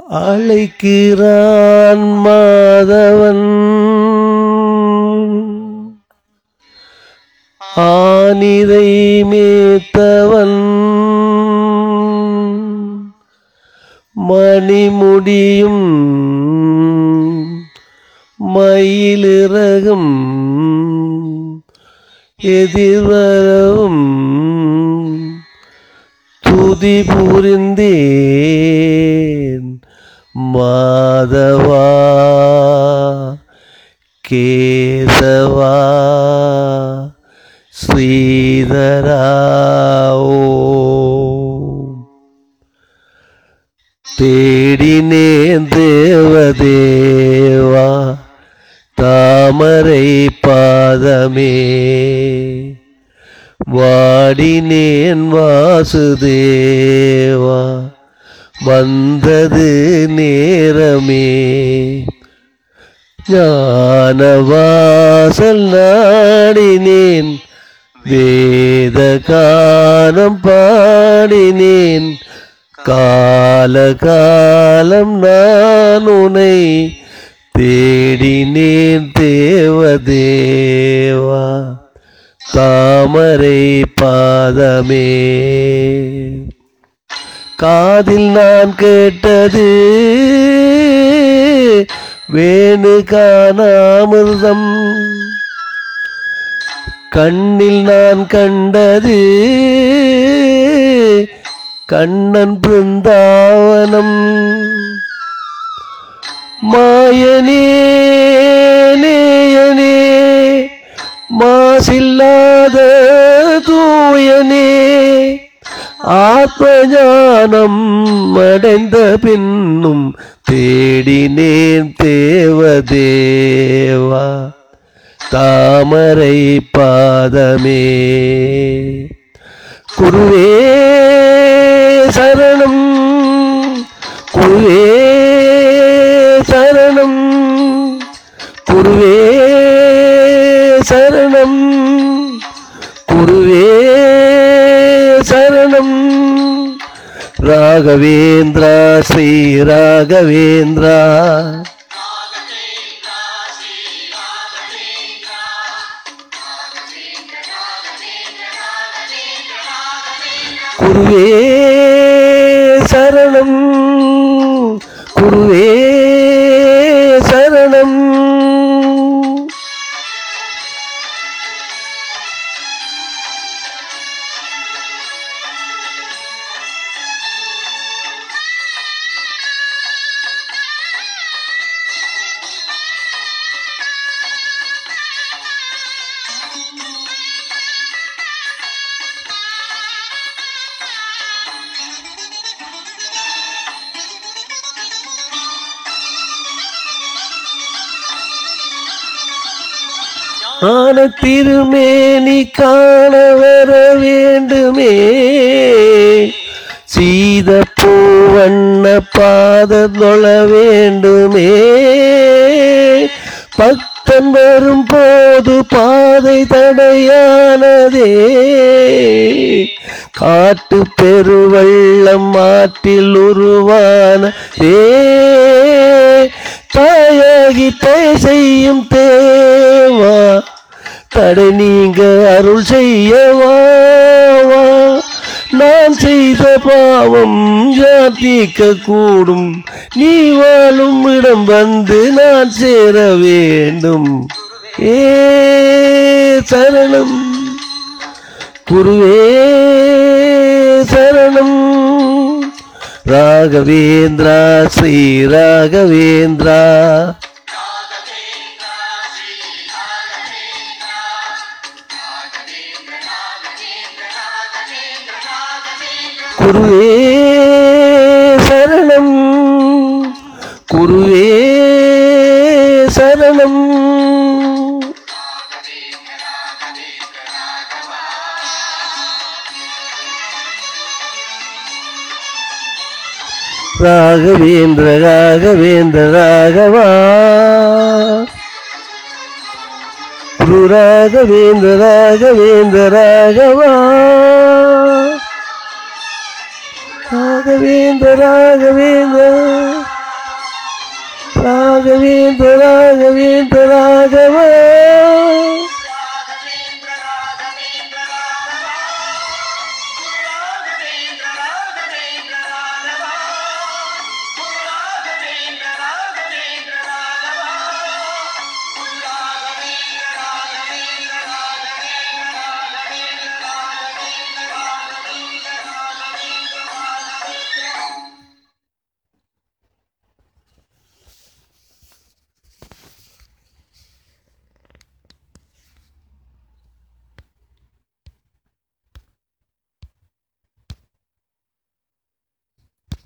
அழைக்கிறான் மாதவன் ஆனிதை மேத்தவன் மணிமுடியும் மயிலிறகும் எதிர்வரவும் துதி புரிந்தேன் மாதவா கேசவா ஸ்ரீதராவோ தேடினேன் தேவதேவா தாமரை பாதமே வாடினேன் வாசுதேவா வந்தது நேரமே ஞானவாசல் நாடினேன் வேத கானம் பாடினேன் கால காலம் நான் உனை தேடினேன் தேவதேவா தாமரை பாதமே காதில் நான் கேட்டது வேணு காணாமிர்தம் கண்ணில் நான் கண்டது கண்ணன் பிருந்தாவனம் மாயனே நேயனே மாசில்லாத தூயனே ஆத்மஞானம் அடைந்த பின்னும் தேடினேன் தேவதேவா தாமரை பாதமே குருவே சரணம் குருவே சரணம் குருவே சரணம் குருவே சரணம் ராகவேந்திரா ஸ்ரீ ராகவேந்திரா குருவே சரணம் குருவே சரணம் ஆன திருமேனி காண வர வேண்டுமே சீத பூவண்ண பாத தொழ வேண்டுமே பக்தன் வரும் போது பாதை தடையானதே காட்டு பெருவெள்ளம் ஆற்றில் உருவான ஏ தாயாகி தய செய்யும் தேவா தடை நீங்க அருள் செய்யவா வா. நான் செய்த பாவம் ஜாத்திக்க கூடும் நீ வாழும் இடம் வந்து நான் சேர வேண்டும் ஏ சரணம் குருவே சரணம் ராகவேந்திரா ஸ்ரீ ராகவேந்திரா குருவே சரணம் குருவே சரணம் ராகவேந்திர ராகவேந்திர ராகவா குரு ராகவேந்திர ராகவேந்திர ராகவா ராகவேந்திர ராகவேந்திர ராகவேந்திர ராகவேந்திர ராகவா